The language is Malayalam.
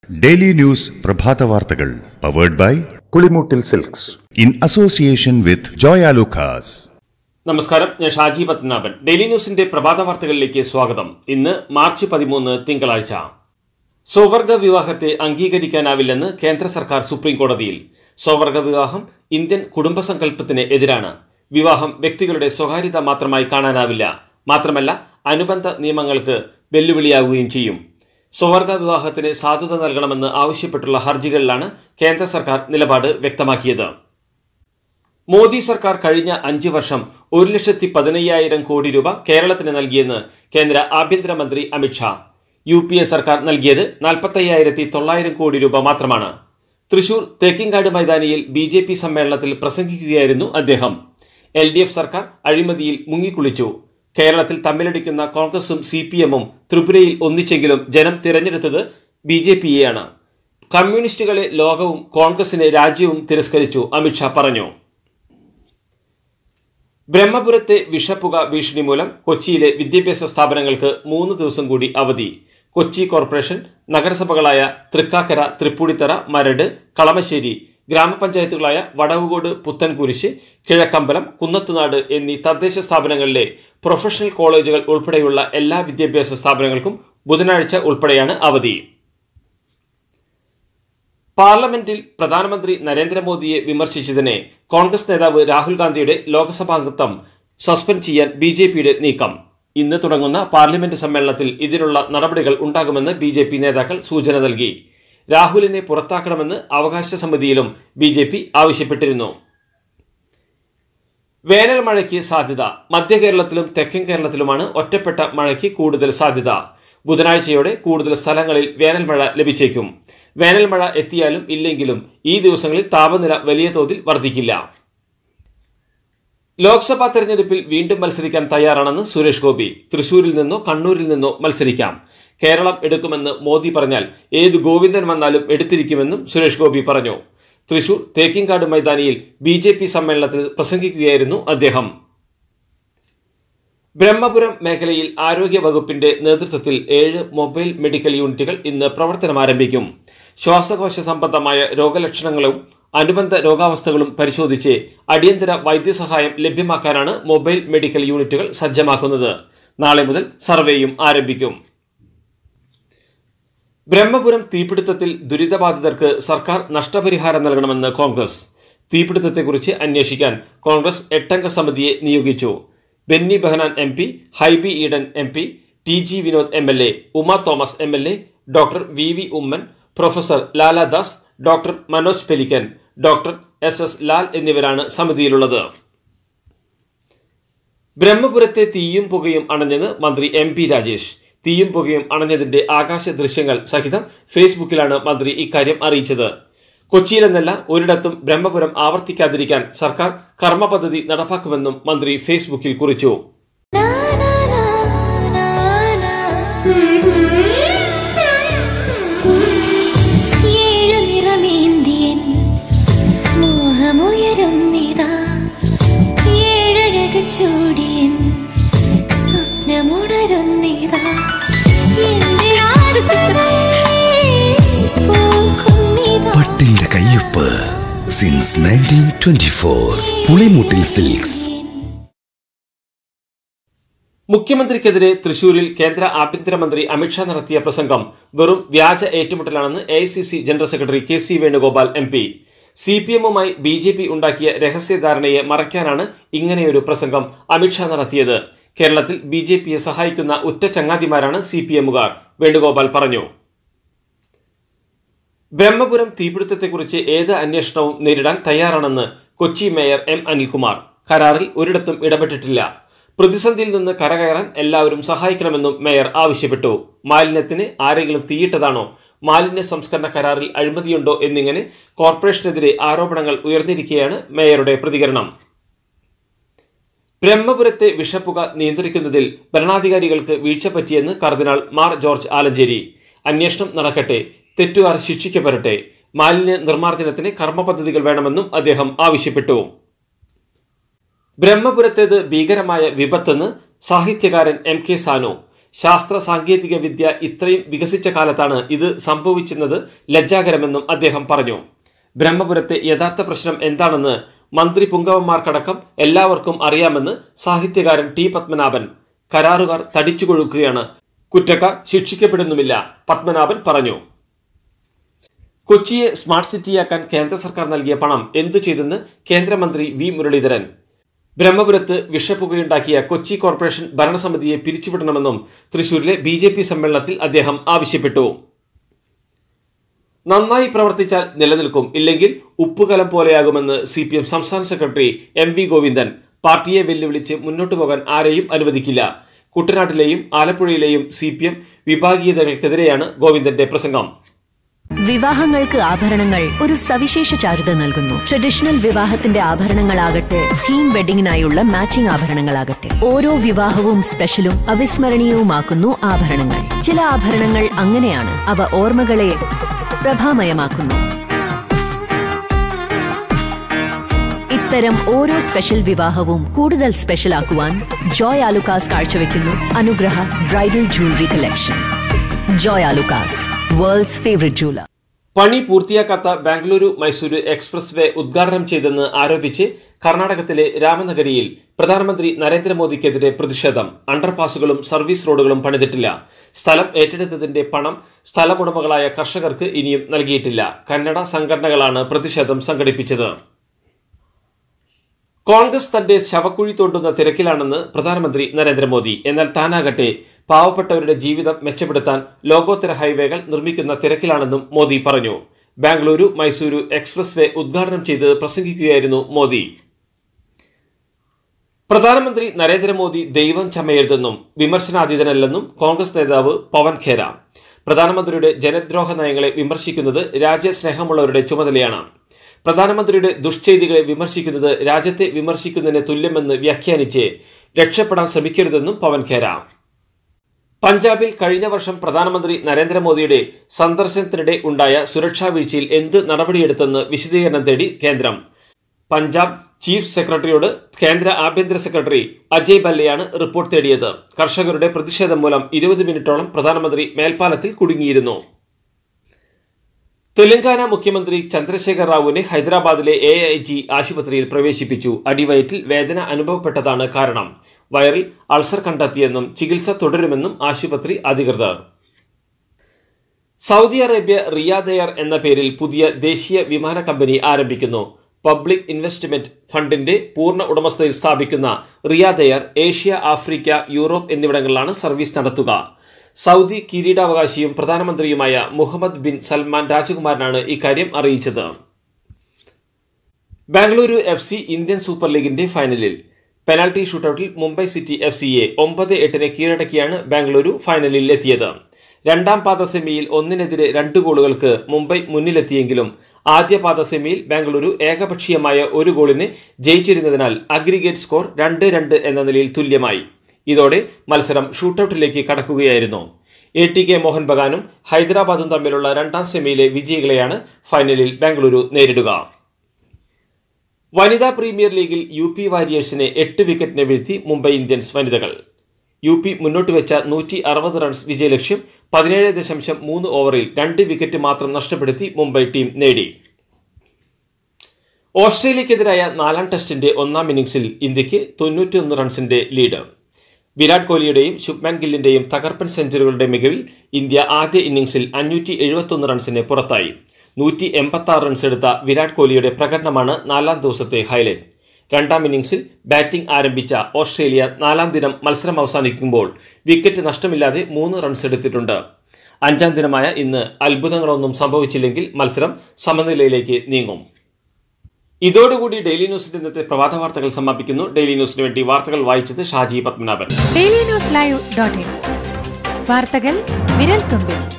ഡെയിലി ന്യൂസ് പ്രഭാത വാർത്തകൾ powered by Pulimoottil silks in association with Joy Alukkas നമസ്കാരം ഞാൻ ഷാജി പത്മനാഭൻ ഡെയിലി ന്യൂസിന്റെ പ്രഭാത വാർത്തകളിലേക്ക് സ്വാഗതം ഇന്ന് മാർച്ച് പതിമൂന്ന് തിങ്കളാഴ്ച സ്വവർഗ വിവാഹത്തെ അംഗീകരിക്കാനാവില്ലെന്ന് കേന്ദ്ര സർക്കാർ സുപ്രീം കോടതിയിൽ സ്വവർഗ വിവാഹം ഇന്ത്യൻ കുടുംബസങ്കല്പത്തിന് എതിരാണ് വിവാഹം വ്യക്തികളുടെ സ്വകാര്യത മാത്രമായി കാണാനാവില്ല മാത്രമല്ല അനുബന്ധ നിയമങ്ങൾക്ക് വെല്ലുവിളിയാകുകയും ചെയ്യും സ്വവർഗ വിവാഹത്തിന് സാധുത നൽകണമെന്ന് ആവശ്യപ്പെട്ടുള്ള ഹർജികളിലാണ് കേന്ദ്ര സർക്കാർ നിലപാട് വ്യക്തമാക്കിയത് മോദി സർക്കാർ കഴിഞ്ഞ അഞ്ചു വർഷം ഒരു ലക്ഷത്തി പതിനയ്യായിരം കോടി രൂപ കേരളത്തിന് നൽകിയെന്ന് കേന്ദ്ര ആഭ്യന്തരമന്ത്രി അമിത്ഷാ യു പി എ സർക്കാർ നൽകിയത് നാൽപ്പത്തയ്യായിരത്തി തൊള്ളായിരം കോടി രൂപ മാത്രമാണ് തൃശൂർ തേക്കിൻകാട് മൈതാനിയിൽ ബി ജെ പി സമ്മേളനത്തിൽ പ്രസംഗിക്കുകയായിരുന്നു അദ്ദേഹം എൽ ഡി എഫ് സർക്കാർ അഴിമതിയിൽ മുങ്ങിക്കുളിച്ചു കേരളത്തിൽ തമ്മിലടിക്കുന്ന കോൺഗ്രസും സി പി എമ്മും ത്രിപുരയിൽ ഒന്നിച്ചെങ്കിലും ജനം തിരഞ്ഞെടുത്തത് ബി ജെ പിയെയാണ് കമ്മ്യൂണിസ്റ്റുകളെ ലോകവും കോൺഗ്രസിനെ രാജ്യവും തിരസ്കരിച്ചു അമിത്ഷാ പറഞ്ഞു ബ്രഹ്മപുരത്തെ വിഷപ്പുക ഭീഷണി മൂലം കൊച്ചിയിലെ വിദ്യാഭ്യാസ സ്ഥാപനങ്ങൾക്ക് മൂന്ന് ദിവസം കൂടി അവധി കൊച്ചി കോർപ്പറേഷൻ നഗരസഭകളായ തൃക്കാക്കര തൃപ്പൂണിത്തറ മരട് കളമശ്ശേരി ഗ്രാമപഞ്ചായത്തുകളായ വടവുകോട് പുത്തൻകുരിശ് കിഴക്കമ്പലം കുന്നത്തുനാട് എന്നീ തദ്ദേശ സ്ഥാപനങ്ങളിലെ പ്രൊഫഷണൽ കോളേജുകൾ ഉൾപ്പെടെയുള്ള എല്ലാ വിദ്യാഭ്യാസ സ്ഥാപനങ്ങൾക്കും ബുധനാഴ്ച ഉൾപ്പെടെയാണ് അവധി പാർലമെന്റിൽ പ്രധാനമന്ത്രി നരേന്ദ്രമോദിയെ വിമർശിച്ചതിനെ കോൺഗ്രസ് നേതാവ് രാഹുൽ ഗാന്ധിയുടെ ലോക്സഭാംഗത്വം സസ്പെൻഡ് ചെയ്യാൻ ബി ജെ പിയുടെ നീക്കം ഇന്ന് തുടങ്ങുന്ന പാർലമെന്റ് സമ്മേളനത്തിൽ ഇതിനുള്ള നടപടികൾ ഉണ്ടാകുമെന്ന് ബി ജെ പി നേതാക്കൾ സൂചന നൽകി രാഹുലിനെ പുറത്താക്കണമെന്ന് അവകാശ സമിതിയിലും ബി ജെ പി ആവശ്യപ്പെട്ടിരുന്നു വേനൽ മഴയ്ക്ക് സാധ്യത മധ്യ കേരളത്തിലും തെക്കൻ കേരളത്തിലുമാണ് ഒറ്റപ്പെട്ട മഴയ്ക്ക് കൂടുതൽ സാധ്യത ബുധനാഴ്ചയോടെ കൂടുതൽ സ്ഥലങ്ങളിൽ വേനൽ മഴ ലഭിച്ചേക്കും വേനൽ മഴ എത്തിയാലും ഇല്ലെങ്കിലും ഈ ദിവസങ്ങളിൽ താപനില വലിയ തോതിൽ വർദ്ധിക്കില്ല ലോക്സഭാ തെരഞ്ഞെടുപ്പിൽ വീണ്ടും മത്സരിക്കാൻ തയ്യാറാണെന്ന് സുരേഷ് ഗോപി തൃശൂരിൽ നിന്നോ കണ്ണൂരിൽ നിന്നോ മത്സരിക്കാം കേരളം എടുക്കുമെന്ന് മോദി പറഞ്ഞാൽ ഏത് ഗോവിന്ദൻ വന്നാലും എടുത്തിരിക്കുമെന്നും സുരേഷ് ഗോപി പറഞ്ഞു തൃശൂർ തേക്കിൻകാട് മൈതാനിയിൽ ബി ജെ പി സമ്മേളനത്തിൽ പ്രസംഗിക്കുകയായിരുന്നു അദ്ദേഹം ബ്രഹ്മപുരം മേഖലയിൽ ആരോഗ്യ വകുപ്പിന്റെ നേതൃത്വത്തിൽ ഏഴ് മൊബൈൽ മെഡിക്കൽ യൂണിറ്റുകൾ ഇന്ന് പ്രവർത്തനം ആരംഭിക്കും ശ്വാസകോശ സംബന്ധമായ രോഗലക്ഷണങ്ങളും അനുബന്ധ രോഗാവസ്ഥകളും പരിശോധിച്ച് അടിയന്തര വൈദ്യസഹായം ലഭ്യമാക്കാനാണ് മൊബൈൽ മെഡിക്കൽ യൂണിറ്റുകൾ സജ്ജമാക്കുന്നത് നാളെ മുതൽ സർവേയും ആരംഭിക്കും ബ്രഹ്മപുരം തീപിടുത്തത്തിൽ ദുരിതബാധിതർക്ക് സർക്കാർ നഷ്ടപരിഹാരം നൽകണമെന്ന് കോൺഗ്രസ് തീപിടുത്തത്തെക്കുറിച്ച് അന്വേഷിക്കാൻ കോൺഗ്രസ് എട്ടംഗ സമിതിയെ നിയോഗിച്ചു Benny Behanan M P Hibi Eden M P T G Vinod M L A Uma Thomas M L A doctor V V Oommen professor Laladas doctor Manoj Pelican doctor S S Lal എന്നിവരാണ് സമിതിയിലുള്ളത് ബ്രഹ്മപുരത്തെ തീയും പുകയും അണഞ്ഞെന്ന് മന്ത്രി എം പി രാജേഷ് തീയും പുകയും അണഞ്ഞതിന്റെ ആകാശ ദൃശ്യങ്ങൾ സഹിതം ഫേസ്ബുക്കിലാണ് മന്ത്രി ഇക്കാര്യം അറിയിച്ചത് കൊച്ചിയിലെന്നല്ല ഒരിടത്തും ബ്രഹ്മപുരം ആവർത്തിക്കാതിരിക്കാൻ സർക്കാർ കർമ്മ പദ്ധതി നടപ്പാക്കുമെന്നും മന്ത്രി ഫേസ്ബുക്കിൽ കുറിച്ചു ഏഴു നിറമേന്തിയൻ മോഹമുയരുന്നിതാ ഏഴഴക് ചൂടിയൻ സ്വപ്നമുണരുന്നിതാ എന്റെ ആശകൾ പൂക്കുന്നിതാ പട്ടിന്റെ കയ്യൊപ്പ് since nineteen twenty four Pulimoottil silks മുഖ്യമന്ത്രിക്കെതിരെ തൃശൂരിൽ കേന്ദ്ര ആഭ്യന്തരമന്ത്രി അമിത്ഷാ നടത്തിയ പ്രസംഗം വെറും വ്യാജ ഏറ്റുമുട്ടലാണെന്ന് A general secretary K C Venugopal M P C P എമ്മുമായി ബി ജെ പി ഉണ്ടാക്കിയ രഹസ്യധാരണയെ മറയ്ക്കാനാണ് ഇങ്ങനെയൊരു പ്രസംഗം അമിത്ഷാ നടത്തിയത് കേരളത്തിൽ ബി ജെ പിയെ സഹായിക്കുന്ന ഉറ്റ ചങ്ങാതിമാരാണ് സി പി എമ്മുകാർ വേണുഗോപാൽ പറഞ്ഞു ബ്രഹ്മപുരം തീപിടുത്തത്തെക്കുറിച്ച് ഏത് അന്വേഷണവും നേരിടാൻ തയ്യാറാണെന്ന് കൊച്ചി മേയർ എം അനിൽകുമാർ കരാറിൽ ഒരിടത്തും ഇടപെട്ടിട്ടില്ല പ്രതിസന്ധിയിൽ നിന്ന് കരകയറാൻ എല്ലാവരും സഹായിക്കണമെന്നും മേയർ ആവശ്യപ്പെട്ടു മാലിന്യത്തിന് ആരെങ്കിലും തീയിട്ടതാണോ മാലിന്യ സംസ്കരണ കരാറിൽ അഴിമതിയുണ്ടോ എന്നിങ്ങനെ കോർപ്പറേഷനെതിരെ ആരോപണങ്ങൾ ഉയർന്നിരിക്കെയാണ് മേയറുടെ പ്രതികരണം ബ്രഹ്മപുരത്തെ വിഷപ്പുക നിയന്ത്രിക്കുന്നതിൽ ഭരണാധികാരികൾക്ക് വീഴ്ച പറ്റിയെന്ന് കർദിനാൾ മാർ ജോർജ് ആലഞ്ചേരി അന്വേഷണം നടക്കട്ടെ തെറ്റുകാർ ശിക്ഷിക്കപ്പെടട്ടെ മാലിന്യ നിർമ്മാർജ്ജനത്തിന് കർമ്മ പദ്ധതികൾ വേണമെന്നും അദ്ദേഹം ആവശ്യപ്പെട്ടു ബ്രഹ്മപുരത്തേത് ഭീകരമായ വിപത്തെന്ന് സാഹിത്യകാരൻ എം കെ സാനു ശാസ്ത്ര സാങ്കേതിക വിദ്യ ഇത്രയും വികസിച്ച കാലത്താണ് ഇത് സംഭവിച്ചെന്നത് ലജ്ജാകരമെന്നും അദ്ദേഹം പറഞ്ഞു ബ്രഹ്മപുരത്തെ യഥാർത്ഥ പ്രശ്നം എന്താണെന്ന് മന്ത്രി പുങ്കവന്മാർക്കടക്കം എല്ലാവർക്കും അറിയാമെന്ന് സാഹിത്യകാരൻ ടി പത്മനാഭൻ കരാറുകാർ തടിച്ചുകൊഴുക്കുകയാണ് കുറ്റക്കാർ ശിക്ഷിക്കപ്പെടുന്നുമില്ല പത്മനാഭൻ പറഞ്ഞു കൊച്ചിയെ സ്മാർട്ട് സിറ്റിയാക്കാൻ കേന്ദ്ര സർക്കാർ നൽകിയ പണം എന്തു ചെയ്തെന്ന് കേന്ദ്രമന്ത്രി വി മുരളീധരൻ ബ്രഹ്മപുരത്ത് വിഷപ്പുകയുണ്ടാക്കിയ കൊച്ചി കോർപ്പറേഷൻ ഭരണസമിതിയെ പിരിച്ചുവിടണമെന്നും തൃശൂരിലെ ബി ജെ പി സമ്മേളനത്തിൽ അദ്ദേഹം ആവശ്യപ്പെട്ടു നന്നായി പ്രവർത്തിച്ചാൽ നിലനിൽക്കും ഇല്ലെങ്കിൽ ഉപ്പുകലം പോലെയാകുമെന്ന് സി പി എം സംസ്ഥാന സെക്രട്ടറി എം വി ഗോവിന്ദൻ പാർട്ടിയെ വെല്ലുവിളിച്ച് മുന്നോട്ടു പോകാൻ ആരെയും അനുവദിക്കില്ല കുട്ടനാട്ടിലെയും ആലപ്പുഴയിലെയും സി പി എം വിഭാഗീയതകൾക്കെതിരെയാണ് ഗോവിന്ദന്റെ പ്രസംഗം വിവാഹങ്ങൾക്ക് ആഭരണങ്ങൾ ഒരു സവിശേഷ ചാരുത നൽകുന്നു ട്രഡീഷണൽ വിവാഹത്തിന്റെ ആഭരണങ്ങളാകട്ടെ തീം വെഡിങ്ങിനായുള്ള മാച്ചിംഗ് ആഭരണങ്ങളാകട്ടെ ഓരോ വിവാഹവും സ്പെഷ്യലും അവിസ്മരണീയവുമാക്കുന്നു ആഭരണങ്ങൾ ചില ആഭരണങ്ങൾ അങ്ങനെയാണ് അവ ഓർമ്മകളെ പ്രഭാമയമാക്കുന്നു ഇത്തരം ഓരോ സ്പെഷ്യൽ വിവാഹവും കൂടുതൽ സ്പെഷ്യൽ ആക്കുവാൻ ജോയ് ആലുക്കാസ് കാഴ്ചവെക്കുന്നു അനുഗ്രഹ bridal jewellery collection Joy Alukkas world's favourite jeweller പണി പൂർത്തിയാക്കാത്ത ബാംഗ്ലൂരു മൈസൂരു എക്സ്പ്രസ് വേ ഉദ്ഘാടനം ചെയ്തെന്ന് ആരോപിച്ച് കർണാടകത്തിലെ രാമനഗരിയിൽ പ്രധാനമന്ത്രി നരേന്ദ്രമോദിക്കെതിരെ പ്രതിഷേധം അണ്ടർപാസുകളും സർവീസ് റോഡുകളും പണിതിട്ടില്ല സ്ഥലം ഏറ്റെടുത്തതിന്റെ പണം സ്ഥലമുടമകളായ കർഷകർക്ക് ഇനിയും നൽകിയിട്ടില്ല കന്നഡ സംഘടനകളാണ് പ്രതിഷേധം സംഘടിപ്പിച്ചത് കോൺഗ്രസ് തന്റെ ശവക്കുഴി തോണ്ടുന്ന തിരക്കിലാണെന്ന് പ്രധാനമന്ത്രി നരേന്ദ്രമോദി എന്നാൽ താനാകട്ടെ പാവപ്പെട്ടവരുടെ ജീവിതം മെച്ചപ്പെടുത്താൻ ലോകോത്തര ഹൈവേകൾ നിർമ്മിക്കുന്ന തിരക്കിലാണെന്നും മോദി പറഞ്ഞു ബാംഗ്ലൂരു മൈസൂരു എക്സ്പ്രസ് വേ ഉദ്ഘാടനം ചെയ്ത് പ്രസംഗിക്കുകയായിരുന്നു മോദി പ്രധാനമന്ത്രി നരേന്ദ്രമോദി ദൈവം ചമയരുതെന്നും വിമർശനാതീതനല്ലെന്നും കോൺഗ്രസ് നേതാവ് പവൻ ഖേര പ്രധാനമന്ത്രിയുടെ ജനദ്രോഹ നയങ്ങളെ വിമർശിക്കുന്നത് രാജ്യസ്നേഹമുള്ളവരുടെ ചുമതലയാണ് പ്രധാനമന്ത്രിയുടെ ദുഷ്ചെയ്തികളെ വിമർശിക്കുന്നത് രാജ്യത്തെ വിമർശിക്കുന്നതിന് തുല്യമെന്ന് വ്യാഖ്യാനിച്ച് രക്ഷപ്പെടാൻ ശ്രമിക്കരുതെന്നും പവൻ ഖേര പഞ്ചാബിൽ കഴിഞ്ഞ വർഷം പ്രധാനമന്ത്രി നരേന്ദ്രമോദിയുടെ സന്ദർശനത്തിനിടെ ഉണ്ടായ സുരക്ഷാ വീഴ്ചയിൽ എന്ത് നടപടിയെടുത്തെന്ന് വിശദീകരണം തേടി കേന്ദ്രം പഞ്ചാബ് ചീഫ് സെക്രട്ടറിയോട് കേന്ദ്ര ആഭ്യന്തര സെക്രട്ടറി അജയ് ഭല്ലയാണ് റിപ്പോർട്ട് തേടിയത് കർഷകരുടെ പ്രതിഷേധം മൂലം ഇരുപത് മിനിറ്റോളം പ്രധാനമന്ത്രി മേൽപ്പാലത്തിൽ കുടുങ്ങിയിരുന്നു തെലങ്കാന മുഖ്യമന്ത്രി ചന്ദ്രശേഖർ റാവുവിനെ ഹൈദരാബാദിലെ എ ഐ ജി ആശുപത്രിയിൽ പ്രവേശിപ്പിച്ചു അടിവയറ്റിൽ വേദന അനുഭവപ്പെട്ടതാണ് കാരണം വയറിൽ അൾസർ കണ്ടെത്തിയെന്നും ചികിത്സ തുടരുമെന്നും ആശുപത്രി അധികൃതർ സൗദി അറേബ്യ റിയാദ് എയർ എന്ന പേരിൽ പുതിയ ദേശീയ വിമാന കമ്പനി ആരംഭിക്കുന്നു പബ്ലിക് ഇൻവെസ്റ്റ്മെന്റ് ഫണ്ടിന്റെ പൂർണ്ണ ഉടമസ്ഥതയിൽ സ്ഥാപിക്കുന്ന Riyadh air Asia Africa Europe എന്നിവിടങ്ങളിലാണ് സർവീസ് നടത്തുക സൗദി കിരീടാവകാശിയും പ്രധാനമന്ത്രിയുമായ മുഹമ്മദ് ബിൻ സൽമാൻ രാജകുമാരനാണ് ഇക്കാര്യം അറിയിച്ചത് Bengaluru F C Indian super ലീഗിന്റെ ഫൈനലിൽ പെനാൽറ്റി ഷൂട്ടൌട്ടിൽ മുംബൈ സിറ്റി എഫ് സിയെ ഒമ്പത് എട്ടിന് കീഴടക്കിയാണ് ബാംഗ്ലൂരു ഫൈനലിൽ എത്തിയത് രണ്ടാം പാദ സെമിയിൽ ഒന്നിനെതിരെ രണ്ട് ഗോളുകൾക്ക് മുംബൈ മുന്നിലെത്തിയെങ്കിലും ആദ്യ പാദ സെമിയിൽ ബാംഗ്ലൂരു ഏകപക്ഷീയമായ ഒരു ഗോളിന് ജയിച്ചിരുന്നതിനാൽ അഗ്രിഗേറ്റ് സ്കോർ രണ്ട് രണ്ട് എന്ന നിലയിൽ തുല്യമായി ഇതോടെ മത്സരം ഷൂട്ടൌട്ടിലേക്ക് കടക്കുകയായിരുന്നു എ ടി കെ മോഹൻ ബഗാനും ഹൈദരാബാദും തമ്മിലുള്ള രണ്ടാം സെമിയിലെ വിജയികളെയാണ് ഫൈനലിൽ ബാംഗ്ലൂരു നേരിടുക വനിതാ പ്രീമിയർ ലീഗിൽ യു പി വാരിയേഴ്സിനെ എട്ട് വിക്കറ്റിന് വീഴ്ത്തി മുംബൈ ഇന്ത്യൻസ് വനിതകൾ യു പി മുന്നോട്ട് വെച്ച നൂറ്റി അറുപത് റൺസ് വിജയലക്ഷ്യം പതിനേഴ് ദശാംശം മൂന്ന് ഓവറിൽ രണ്ട് വിക്കറ്റ് മാത്രം നഷ്ടപ്പെടുത്തി മുംബൈ ടീം നേടി ഓസ്ട്രേലിയക്കെതിരായ നാലാം ടെസ്റ്റിന്റെ ഒന്നാം ഇന്നിംഗ്സിൽ ഇന്ത്യക്ക് തൊണ്ണൂറ്റിയൊന്ന് റൺസിന്റെ ലീഡ് വിരാട് കോഹ്ലിയുടെയും ശുഭ്മാൻ ഗില്ലിന്റെയും തകർപ്പൻ സെഞ്ചുറികളുടെ മികവിൽ ഇന്ത്യ ആദ്യ ഇന്നിംഗ്സിൽ അഞ്ഞൂറ്റി എഴുപത്തൊന്ന് റൺസിന് പുറത്തായി നൂറ്റി എൺപത്തി ആറ് റൺസ് എടുത്ത വിരാട് കോഹ്ലിയുടെ പ്രകടനമാണ് നാലാം ദിവസത്തെ ഹൈലൈറ്റ് രണ്ടാം ഇന്നിംഗ്സിൽ ബാറ്റിംഗ് ആരംഭിച്ച ഓസ്ട്രേലിയ നാലാം ദിനം മത്സരം അവസാനിക്കുമ്പോൾ വിക്കറ്റ് നഷ്ടമില്ലാതെ മൂന്ന് റൺസ് എടുത്തിട്ടുണ്ട് അഞ്ചാം ദിനമായ ഇന്ന് അത്ഭുതങ്ങളൊന്നും സംഭവിച്ചില്ലെങ്കിൽ മത്സരം സമനിലയിലേക്ക് നീങ്ങും ഇതോടുകൂടി ഡെയിലി ന്യൂസിന്റെ ഇന്നത്തെ പ്രഭാത വാർത്തകൾ സമാപിക്കുന്നു ഡെയിലി ന്യൂസിന് വേണ്ടി വാർത്തകൾ വായിച്ചത് Shaji Padmanabhan daily news live dot in വാർത്തകൾ വിരൽ തുമ്പിൽ